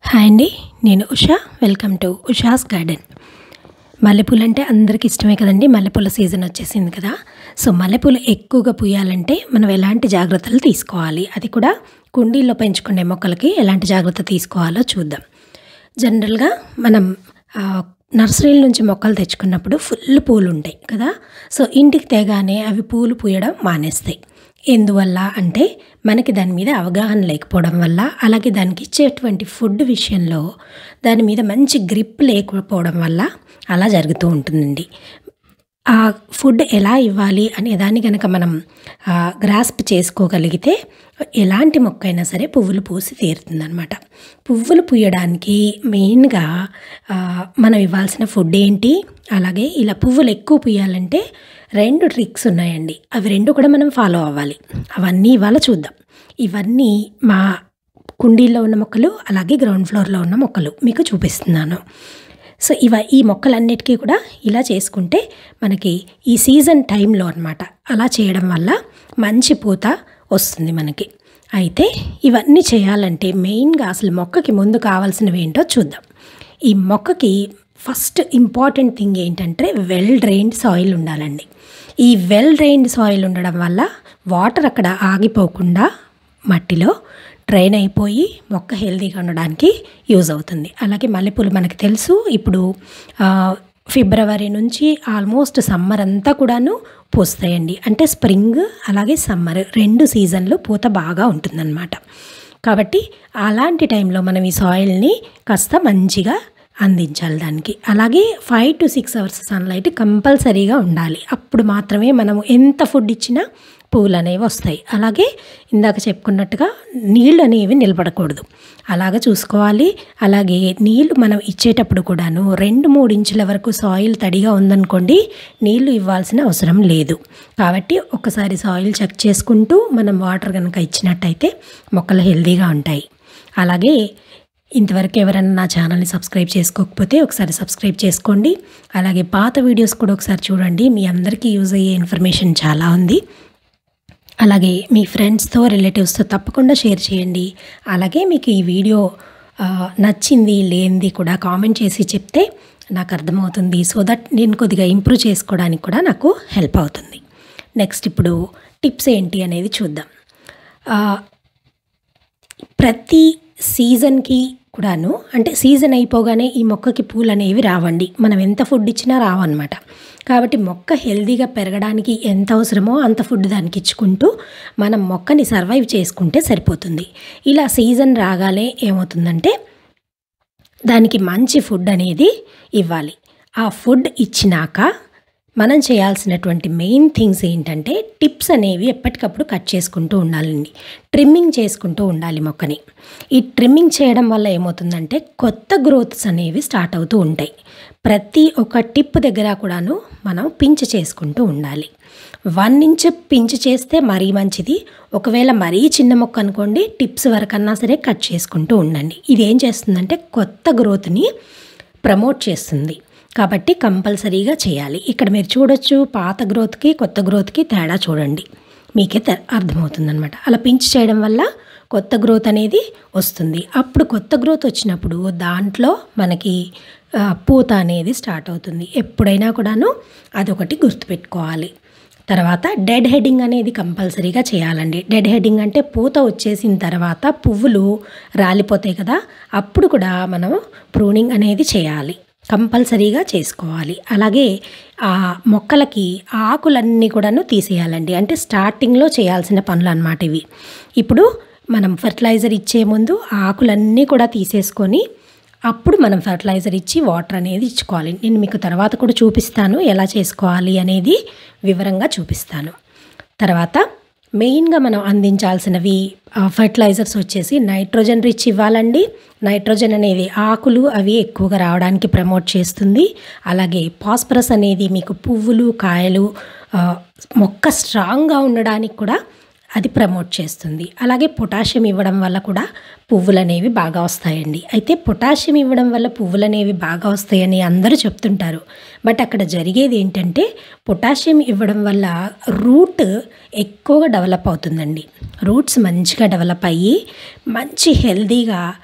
hi అండి నేను Usha welcome to Usha's garden మల్లెపూలు అంటే అందరికీ ఇష్టమే కదండి మల్లెపూల సీజన్ వచ్చేసింది కదా సో మల్లెపూలు ఎక్కువగా పూయాలంటే మనం ఎలాంటి జాగ్రత్తలు తీసుకోవాలి అది కూడా కుండీల్లో పెంచుకునే మొక్కలకి ఎలాంటి జాగ్రత్త తీసుకోవాలో చూద్దాం జనరల్గా మనం ఆ, నర్సరీల నుంచి మొక్కలు తెచ్చుకున్నప్పుడు ఫుల్ పూలు ఉంటాయి కదా సో ఇంటికి తేగానే అవి పూలు పూయడం మానేస్తాయి ఎందువల్ల అంటే మనకి దాని మీద అవగాహన లేకపోవడం వల్ల అలాగే దానికి ఇచ్చేటువంటి ఫుడ్ విషయంలో దాని మీద మంచి గ్రిప్ లేకపోవడం వల్ల అలా జరుగుతూ ఉంటుందండి ఆ ఫుడ్ ఎలా ఇవ్వాలి అనే దాన్ని కనుక మనం గ్రాస్ప్ చేసుకోగలిగితే ఎలాంటి మొక్క అయినా సరే పువ్వులు పూసి తీరుతుందనమాట పువ్వులు పూయడానికి మెయిన్గా ఆ, మనం ఇవ్వాల్సిన ఫుడ్ ఏంటి అలాగే ఇలా పువ్వులు ఎక్కువ పూయాలంటే రెండు ట్రిక్స్ ఉన్నాయండి అవి రెండు కూడా మనం ఫాలో అవ్వాలి అవన్నీ ఇవాళ చూద్దాం ఇవన్నీ మా కుండీల్లో ఉన్న మొక్కలు అలాగే గ్రౌండ్ ఫ్లోర్లో ఉన్న మొక్కలు మీకు చూపిస్తున్నాను సో ఇవ ఈ మొక్కలన్నిటికీ కూడా ఇలా చేసుకుంటే మనకి ఈ సీజన్ టైంలో అనమాట అలా చేయడం వల్ల మంచి పూత వస్తుంది మనకి అయితే ఇవన్నీ చేయాలంటే మెయిన్గా అసలు మొక్కకి ముందు కావాల్సినవి ఏంటో చూద్దాం ఈ మొక్కకి ఫస్ట్ ఇంపార్టెంట్ థింగ్ ఏంటంటే వెల్ డ్రైన్డ్ సాయిల్ ఉండాలండి ఈ వెల్ డ్రైన్డ్ సాయిల్ ఉండడం వల్ల వాటర్ అక్కడ ఆగిపోకుండా మట్టిలో డ్రైన్ అయిపోయి మొక్క హెల్తీగా ఉండడానికి యూజ్ అవుతుంది అలాగే మల్లెపూలు మనకి తెలుసు ఇప్పుడు ఆ, ఫిబ్రవరి నుంచి ఆల్మోస్ట్ సమ్మర్ అంతా కూడాను పూస్తాయండి అంటే స్ప్రింగ్ అలాగే సమ్మర్ రెండు సీజన్లు పూత బాగా ఉంటుందన్నమాట కాబట్టి అలాంటి టైంలో మనం ఈ సాయిల్ని కాస్త మంచిగా అందించాలి దానికి అలాగే five to six hours sunlight కంపల్సరీగా ఉండాలి అప్పుడు మాత్రమే మనము ఎంత ఫుడ్ ఇచ్చినా పువ్వులు అనేవి వస్తాయి అలాగే ఇందాక చెప్పుకున్నట్టుగా నీళ్ళు అనేవి నిలబడకూడదు అలాగే చూసుకోవాలి అలాగే నీళ్లు మనం ఇచ్చేటప్పుడు కూడాను రెండు మూడు ఇంచుల వరకు సాయిల్ తడిగా ఉందనుకోండి నీళ్లు ఇవ్వాల్సిన అవసరం లేదు కాబట్టి ఒకసారి సాయిల్ చెక్ చేసుకుంటూ మనం వాటర్ కనుక ఇచ్చినట్టయితే మొక్కలు హెల్తీగా ఉంటాయి అలాగే ఇంతవరకు ఎవరైనా నా ఛానల్ని సబ్స్క్రైబ్ చేసుకోకపోతే ఒకసారి సబ్స్క్రైబ్ చేసుకోండి అలాగే పాత వీడియోస్ కూడా ఒకసారి చూడండి మీ అందరికీ యూజ్ అయ్యే ఇన్ఫర్మేషన్ చాలా ఉంది అలాగే మీ ఫ్రెండ్స్తో రిలేటివ్స్తో తప్పకుండా షేర్ చేయండి అలాగే మీకు ఈ వీడియో ఆ, నచ్చింది లేనిది కూడా కామెంట్ చేసి చెప్తే నాకు అర్థమవుతుంది సో దట్ నేను కొద్దిగా ఇంప్రూవ్ చేసుకోవడానికి కూడా నాకు హెల్ప్ అవుతుంది నెక్స్ట్ ఇప్పుడు టిప్స్ ఏంటి అనేది చూద్దాం ఆ, ప్రతి సీజన్కి కూడాను అంటే సీజన్ అయిపోగానే ఈ మొక్కకి పూలు అనేవి రావండి మనం ఎంత ఫుడ్ ఇచ్చినా రావన్నమాట కాబట్టి మొక్క హెల్దీగా పెరగడానికి ఎంత అవసరమో అంత ఫుడ్ దానికి ఇచ్చుకుంటూ మనం మొక్కని సర్వైవ్ చేసుకుంటే సరిపోతుంది ఇలా సీజన్ రాగానే ఏమవుతుందంటే దానికి మంచి ఫుడ్ అనేది ఇవ్వాలి ఆ ఫుడ్ ఇచ్చినాక మనం చేయాల్సినటువంటి మెయిన్ థింగ్స్ ఏంటంటే టిప్స్ అనేవి ఎప్పటికప్పుడు కట్ చేసుకుంటూ ఉండాలండి ట్రిమ్మింగ్ చేసుకుంటూ ఉండాలి మొక్కని ఈ ట్రిమ్మింగ్ చేయడం వల్ల ఏమవుతుందంటే కొత్త గ్రోత్స్ అనేవి స్టార్ట్ అవుతూ ఉంటాయి ప్రతి ఒక్క టిప్ దగ్గర కూడాను మనం పించ్ చేసుకుంటూ ఉండాలి వన్ ఇంచ్ పించ్ చేస్తే మరీ మంచిది ఒకవేళ మరీ చిన్న మొక్క అనుకోండి టిప్స్ వరకన్నా సరే కట్ చేసుకుంటూ ఉండండి ఇది ఏం చేస్తుందంటే కొత్త గ్రోత్ని ప్రమోట్ చేస్తుంది కాబట్టి కంపల్సరీగా చేయాలి ఇక్కడ మీరు చూడొచ్చు పాత గ్రోత్కి కొత్త గ్రోత్కి తేడా చూడండి మీకే తె అర్థమవుతుందనమాట అలా పించ్ చేయడం వల్ల కొత్త గ్రోత్ అనేది వస్తుంది అప్పుడు కొత్త గ్రోత్ వచ్చినప్పుడు దాంట్లో మనకి ఆ, పూత అనేది స్టార్ట్ అవుతుంది ఎప్పుడైనా కూడాను అదొకటి గుర్తుపెట్టుకోవాలి తర్వాత డెడ్ హెడ్డింగ్ అనేది కంపల్సరీగా చేయాలండి డెడ్ హెడ్డింగ్ అంటే పూత వచ్చేసిన తర్వాత పువ్వులు రాలిపోతాయి కదా అప్పుడు కూడా మనం ప్రూనింగ్ అనేది చేయాలి కంపల్సరీగా చేసుకోవాలి అలాగే ఆ మొక్కలకి ఆకులన్నీ కూడాను తీసేయాలండి అంటే స్టార్టింగ్లో చేయాల్సిన పనులు అన్నమాట ఇవి ఇప్పుడు మనం ఫర్టిలైజర్ ఇచ్చే ముందు ఆ ఆకులన్నీ కూడా తీసేసుకొని అప్పుడు మనం ఫర్టిలైజర్ ఇచ్చి వాటర్ అనేది ఇచ్చుకోవాలి నేను మీకు తర్వాత కూడా చూపిస్తాను ఎలా చేసుకోవాలి అనేది వివరంగా చూపిస్తాను తర్వాత మెయిన్గా మనం అందించాల్సినవి ఫర్టిలైజర్స్ వచ్చేసి నైట్రోజన్ రిచ్ ఇవ్వాలండి నైట్రోజన్ అనేది ఆకులు అవి ఎక్కువగా రావడానికి ప్రమోట్ చేస్తుంది అలాగే పాస్పరస్ అనేది మీకు పువ్వులు కాయలు ఆ, మొక్క స్ట్రాంగ్గా ఉండడానికి కూడా అది ప్రమోట్ చేస్తుంది అలాగే పొటాషియం ఇవ్వడం వల్ల కూడా పువ్వులు అనేవి బాగా వస్తాయండి అయితే పొటాషియం ఇవ్వడం వల్ల పువ్వులు అనేవి బాగా వస్తాయని అందరూ చెప్తుంటారు బట్ అక్కడ జరిగేది ఏంటంటే పొటాషియం ఇవ్వడం వల్ల రూట్ ఎక్కువగా డెవలప్ అవుతుందండి రూట్స్ మంచిగా డెవలప్ అయ్యి మంచి హెల్దీగా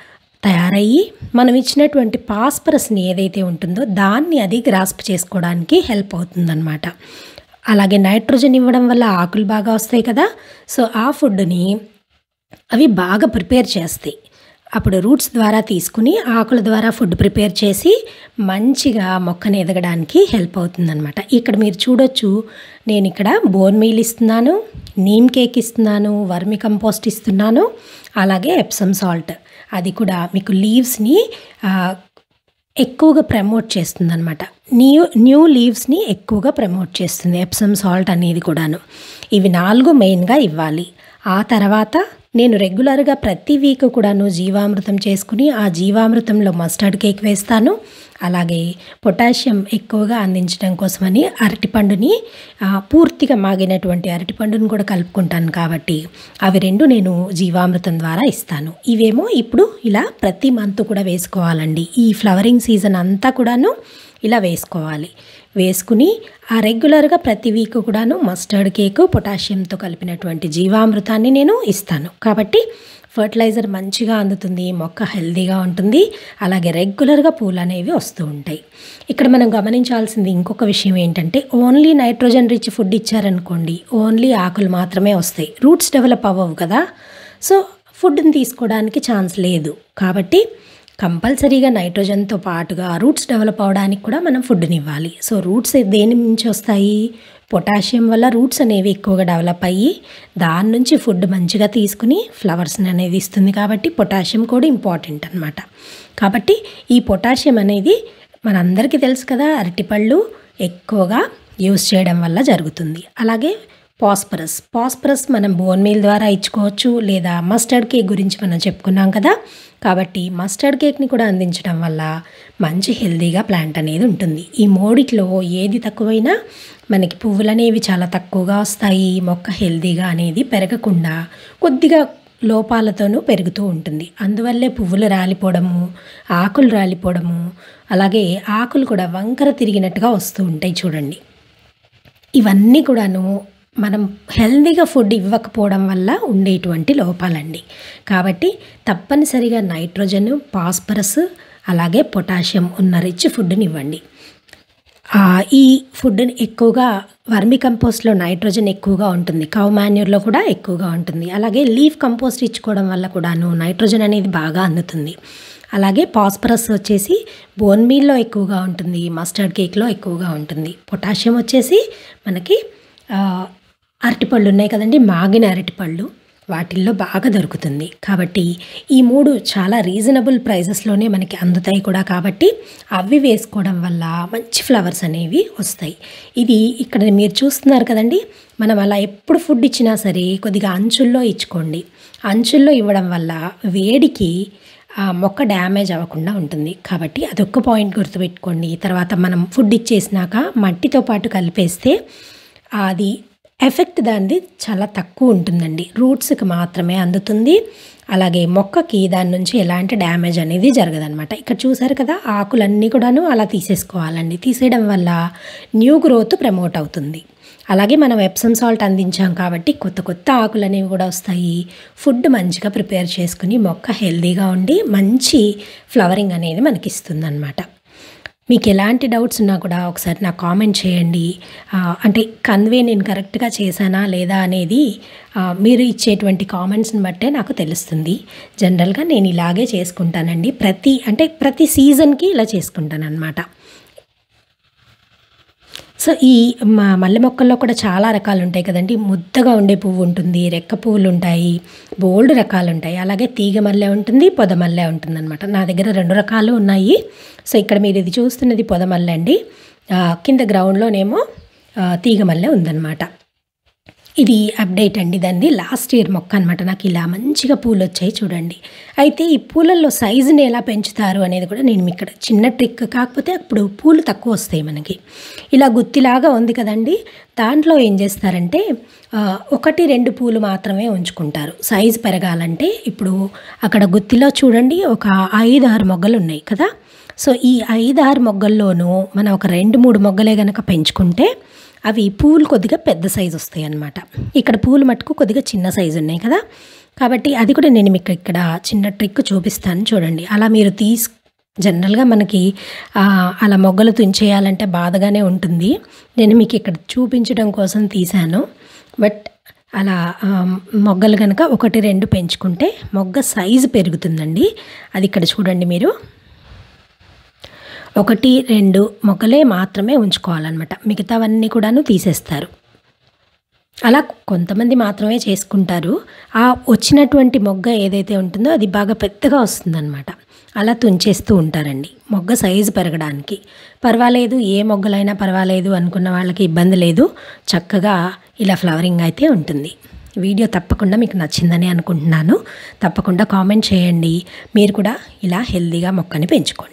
తయారయ్యి మనం ఇచ్చినటువంటి పాస్పరస్ని ఏదైతే ఉంటుందో దాన్ని అది గ్రాస్ప్ చేసుకోవడానికి హెల్ప్ అవుతుందన్నమాట అలాగే నైట్రోజన్ ఇవ్వడం వల్ల ఆకులు బాగా వస్తాయి కదా సో ఆ ఫుడ్ని అవి బాగా ప్రిపేర్ చేస్తాయి అప్పుడు రూట్స్ ద్వారా తీసుకుని ఆకుల ద్వారా ఫుడ్ ప్రిపేర్ చేసి మంచిగా మొక్కను ఎదగడానికి హెల్ప్ అవుతుందన్నమాట ఇక్కడ మీరు చూడొచ్చు నేను ఇక్కడ బోన్ మీల్ ఇస్తున్నాను నీమ్ కేక్ ఇస్తున్నాను వర్మి కంపోస్ట్ ఇస్తున్నాను అలాగే ఎప్సమ్ సాల్ట్ అది కూడా మీకు లీవ్స్ని ఎక్కువగా ప్రమోట్ చేస్తుంది అనమాట న్యూ న్యూ లీవ్స్ని ఎక్కువగా ప్రమోట్ చేస్తుంది ఎప్సమ్ సాల్ట్ అనేది కూడాను ఇవి నాలుగు మెయిన్గా ఇవ్వాలి ఆ తర్వాత నేను రెగ్యులర్గా ప్రతి వీక్ కూడాను జీవామృతం చేసుకుని ఆ జీవామృతంలో మస్టర్డ్ కేక్ వేస్తాను అలాగే పొటాషియం ఎక్కువగా అందించడం కోసమని అరటిపండుని ఆ, పూర్తిగా మాగినటువంటి అరటిపండుని కూడా కలుపుకుంటాను కాబట్టి అవి రెండు నేను జీవామృతం ద్వారా ఇస్తాను ఇవేమో ఇప్పుడు ఇలా ప్రతి మంత్ కూడా వేసుకోవాలండి ఈ ఫ్లవరింగ్ సీజన్ అంతా కూడాను ఇలా వేసుకోవాలి వేసుకుని ఆ రెగ్యులర్గా ప్రతి వీక్ కూడాను మస్టర్డ్ కేక్ పొటాషియంతో కలిపినటువంటి జీవామృతాన్ని నేను ఇస్తాను కాబట్టి ఫర్టిలైజర్ మంచిగా అందుతుంది మొక్క హెల్తీగా ఉంటుంది అలాగే రెగ్యులర్గా పూలు అనేవి వస్తూ ఉంటాయి ఇక్కడ మనం గమనించాల్సింది ఇంకొక విషయం ఏంటంటే ఓన్లీ నైట్రోజన్ రిచ్ ఫుడ్ ఇచ్చారనుకోండి ఓన్లీ ఆకులు మాత్రమే వస్తాయి రూట్స్ డెవలప్ అవ్వవు కదా సో ఫుడ్ని తీసుకోవడానికి ఛాన్స్ లేదు కాబట్టి కంపల్సరీగా నైట్రోజన్తో పాటుగా రూట్స్ డెవలప్ అవడానికి కూడా మనం ఫుడ్ని ఇవ్వాలి సో రూట్స్ దేని నుంచి వస్తాయి పొటాషియం వల్ల రూట్స్ అనేవి ఎక్కువగా డెవలప్ అయ్యి దాని నుంచి ఫుడ్ మంచిగా తీసుకుని ఫ్లవర్స్ని అనేది ఇస్తుంది కాబట్టి పొటాషియం కూడా ఇంపార్టెంట్ అనమాట కాబట్టి ఈ పొటాషియం అనేది మనందరికీ తెలుసు కదా అరటిపళ్ళు ఎక్కువగా యూస్ చేయడం వల్ల జరుగుతుంది అలాగే పాస్పరస్ పాస్పరస్ మనం బోన్ మీల్ ద్వారా ఇచ్చుకోవచ్చు లేదా మస్టర్డ్ కేక్ గురించి మనం చెప్పుకున్నాం కదా కాబట్టి మస్టర్డ్ కేక్ని కూడా అందించడం వల్ల మంచి హెల్తీగా ప్లాంట్ అనేది ఉంటుంది ఈ మూడిట్లో ఏది తక్కువైనా మనకి పువ్వులు అనేవి చాలా తక్కువగా వస్తాయి మొక్క హెల్తీగా అనేది పెరగకుండా కొద్దిగా లోపాలతోనూ పెరుగుతూ ఉంటుంది అందువల్లే పువ్వులు రాలిపోవడము ఆకులు రాలిపోవడము అలాగే ఆకులు కూడా వంకర తిరిగినట్టుగా వస్తూ ఉంటాయి చూడండి ఇవన్నీ కూడాను మనం హెల్దీగా ఫుడ్ ఇవ్వకపోవడం వల్ల ఉండేటువంటి లోపాలండి కాబట్టి తప్పనిసరిగా నైట్రోజన్ పాస్పరస్ అలాగే పొటాషియం ఉన్న రిచ్ ఫుడ్ని ఇవ్వండి ఆ, ఈ ఫుడ్ని ఎక్కువగా వర్మి కంపోస్ట్లో నైట్రోజన్ ఎక్కువగా ఉంటుంది కౌ మాన్యూర్లో కూడా ఎక్కువగా ఉంటుంది అలాగే లీఫ్ కంపోస్ట్ ఇచ్చుకోవడం వల్ల కూడాను నైట్రోజన్ అనేది బాగా అందుతుంది అలాగే పాస్పరస్ వచ్చేసి బోన్ మీల్లో ఎక్కువగా ఉంటుంది మస్టర్డ్ కేక్లో ఎక్కువగా ఉంటుంది పొటాషియం వచ్చేసి మనకి ఆ, అరటిపళ్ళు ఉన్నాయి కదండి మాగిన అరటిపళ్ళు వాటిల్లో బాగా దొరుకుతుంది కాబట్టి ఈ మూడు చాలా రీజనబుల్ ప్రైజెస్లోనే మనకి అందుతాయి కూడా కాబట్టి అవి వేసుకోవడం వల్ల మంచి ఫ్లవర్స్ అనేవి వస్తాయి ఇది ఇక్కడ మీరు చూస్తున్నారు కదండి మనం అలా ఎప్పుడు ఫుడ్ ఇచ్చినా సరే కొద్దిగా అంచుల్లో ఇచ్చుకోండి అంచుల్లో ఇవ్వడం వల్ల వేడికి ఆ మొక్క డ్యామేజ్ అవ్వకుండా ఉంటుంది కాబట్టి అదొక్క పాయింట్ గుర్తుపెట్టుకోండి తర్వాత మనం ఫుడ్ ఇచ్చేసినాక మట్టితో పాటు కలిపేస్తే అది ఎఫెక్ట్ దానిది చాలా తక్కువ ఉంటుందండి రూట్స్కి మాత్రమే అందుతుంది అలాగే మొక్కకి దాని నుంచి ఎలాంటి డ్యామేజ్ అనేది జరగదనమాట ఇక్కడ చూసారు కదా ఆకులన్నీ కూడాను అలా తీసేసుకోవాలండి తీసేయడం వల్ల న్యూ గ్రోత్ ప్రమోట్ అవుతుంది అలాగే మనం ఎప్సమ్ సాల్ట్ అందించాం కాబట్టి కొత్త కొత్త ఆకులు అనేవి కూడా వస్తాయి ఫుడ్ మంచిగా ప్రిపేర్ చేసుకుని మొక్క హెల్తీగా ఉండి మంచి ఫ్లవరింగ్ అనేది మనకి ఇస్తుంది మీకు ఎలాంటి డౌట్స్ ఉన్నా కూడా ఒకసారి నాకు కామెంట్ చేయండి ఆ, అంటే కన్వే నేను కరెక్ట్గా చేశానా లేదా అనేది ఆ, మీరు ఇచ్చేటువంటి కామెంట్స్ని బట్టే నాకు తెలుస్తుంది జనరల్గా నేను ఇలాగే చేసుకుంటానండి ప్రతి అంటే ప్రతి సీజన్కి ఇలా చేసుకుంటాను అనమాట సో ఈ మా మల్లె మొక్కల్లో కూడా చాలా రకాలు ఉంటాయి కదండి ముద్దగా ఉండే పువ్వు ఉంటుంది రెక్క పువ్వులు ఉంటాయి బోల్డ్ రకాలు ఉంటాయి అలాగే తీగ మల్లె ఉంటుంది పొద మల్లె ఉంటుంది అనమాట నా దగ్గర రెండు రకాలు ఉన్నాయి సో ఇక్కడ మీరు ఇది చూస్తున్నది పొద మల్లె అండి ఆ, కింద గ్రౌండ్లోనేమో ఆ, తీగ మల్లె ఉందన్నమాట ఇది అప్డేట్ అండి దాన్ని లాస్ట్ ఇయర్ మొక్క అనమాట నాకు ఇలా మంచిగా పూలు వచ్చాయి చూడండి అయితే ఈ పూలల్లో సైజుని ఎలా పెంచుతారు అనేది కూడా నేను మీకు ఇక్కడ చిన్న ట్రిక్ కాకపోతే అప్పుడు పూలు తక్కువ వస్తాయి మనకి ఇలా గుత్తిలాగా ఉంది కదండి దాంట్లో ఏం చేస్తారంటే ఆ, ఒకటి రెండు పూలు మాత్రమే ఉంచుకుంటారు సైజు పెరగాలంటే ఇప్పుడు అక్కడ గుత్తిలో చూడండి ఒక ఐదు ఆరు మొగ్గలు ఉన్నాయి కదా సో ఈ ఐదు ఆరు మొగ్గల్లోనూ మనం ఒక రెండు మూడు మొగ్గలే కనుక పెంచుకుంటే అవి పూలు కొద్దిగా పెద్ద సైజు వస్తాయి అన్నమాట ఇక్కడ పూలు మటుకు కొద్దిగా చిన్న సైజు ఉన్నాయి కదా కాబట్టి అది కూడా నేను మీకు ఇక్కడ చిన్న ట్రిక్ చూపిస్తాను చూడండి అలా మీరు తీసు జనరల్గా మనకి ఆ, అలా మొగ్గలు తుంచేయాలంటే బాధగానే ఉంటుంది నేను మీకు ఇక్కడ చూపించడం కోసం తీశాను బట్ అలా ఆ, మొగ్గలు కనుక ఒకటి రెండు పెంచుకుంటే మొగ్గ సైజు పెరుగుతుందండి అది ఇక్కడ చూడండి మీరు ఒకటి రెండు మొగ్గలే మాత్రమే ఉంచుకోవాలన్నమాట మిగతావన్నీ కూడాను తీసేస్తారు అలా కొంతమంది మాత్రమే చేసుకుంటారు ఆ వచ్చినటువంటి మొగ్గ ఏదైతే ఉంటుందో అది బాగా పెద్దగా వస్తుందన్నమాట అలా తుంచేస్తూ ఉంటారండి మొగ్గ సైజు పెరగడానికి పర్వాలేదు ఏ మొగ్గలైనా పర్వాలేదు అనుకున్న వాళ్ళకి ఇబ్బంది లేదు చక్కగా ఇలా ఫ్లవరింగ్ అయితే ఉంటుంది వీడియో తప్పకుండా మీకు నచ్చిందని అనుకుంటున్నాను తప్పకుండా కామెంట్ చేయండి మీరు కూడా ఇలా హెల్తీగా మొక్కని పెంచుకోండి